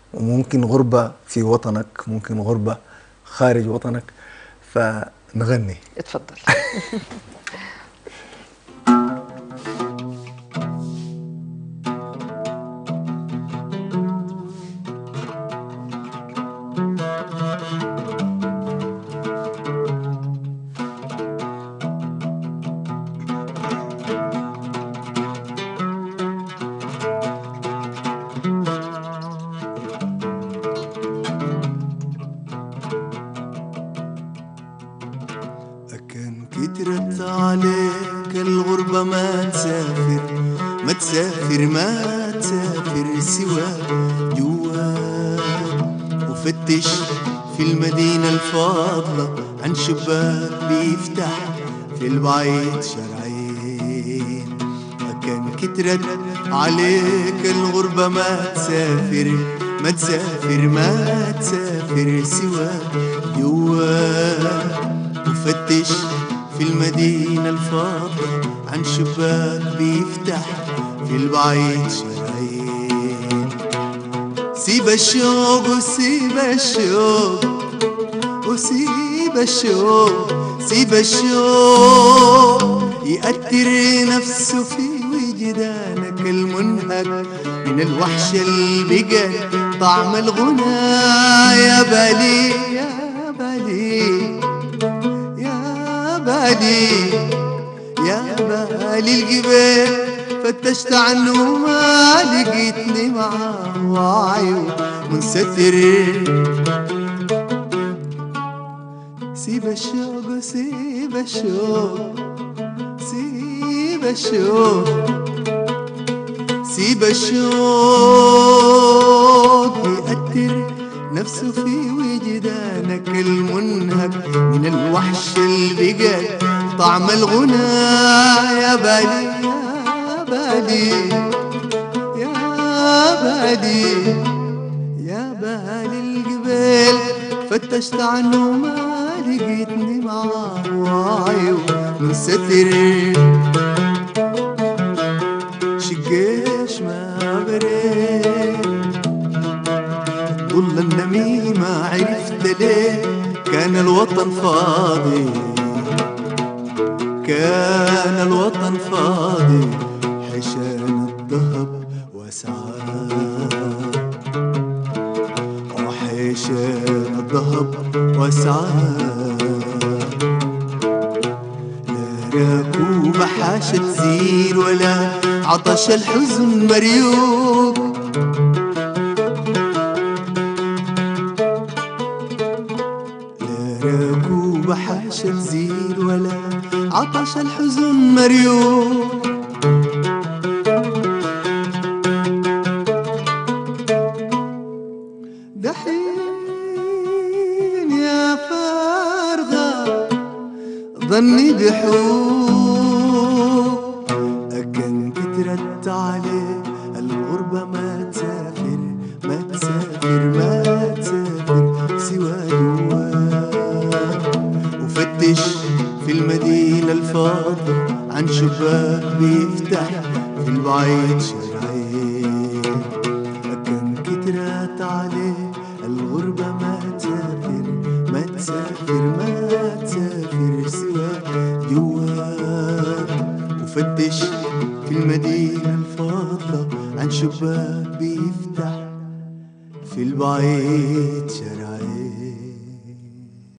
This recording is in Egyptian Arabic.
وممكن غربة في وطنك ممكن غربة خارج وطنك فنغني اتفضل كان كترت عليك الغربة ما تسافر ما تسافر ما تسافر سوى جواك وفتش في المدينة الفاضلة عن شباك بيفتح في البعيد شرعين كان كترت عليك الغربة ما تسافر ما تسافر ما تسافر سوى جواك وفتش في المدينة الفاضلة عن شباك بيفتح في البعيد شرايين سيب الشوق وسيب الشوق وسيب الشوق سيب الشوق يأثر نفسه في وجدانك المنهك من الوحش اللي بقى طعم الغنى يا بالي يا بالي يا بالي يا بالي الجبال فتشت عنه ما لقيتني معاه وعيه منستر سيب الشوق سيب الشوق سيب الشوق سيب الشوق يأثر نفسه في وجدانك المنهك من الوحش اللي بقى طعم الغنى يا بالي يا بالي يا بالي يا بالي القبيل فتشت عنه ما لقيتني معاه وعيه منستر شقيش ما بريت ظل النميمة عرفت ليه كان الوطن فاضي كان الوطن فاضي حشان الذهب وسعاد وحشان الذهب وسعاد لا ركوب حاشة زين ولا عطش الحزن مريوب لا ركوب حاشة زين ولا عطش الحزن مريوب دحين يا فارغة ظني بحوب أكن كترت عليه الغربة ما تسافر ما تسافر ما تسافر سوى جواك وفتش في المدينة الفاضلة عن شباك بيفتح في البعيد شرعين أكن كترت عليه الغربة ما تسافر ما تسافر ما تسافر سوى جواك وفتش في المدينة الفاضلة عن شباك بيفتح في البعيد شرعين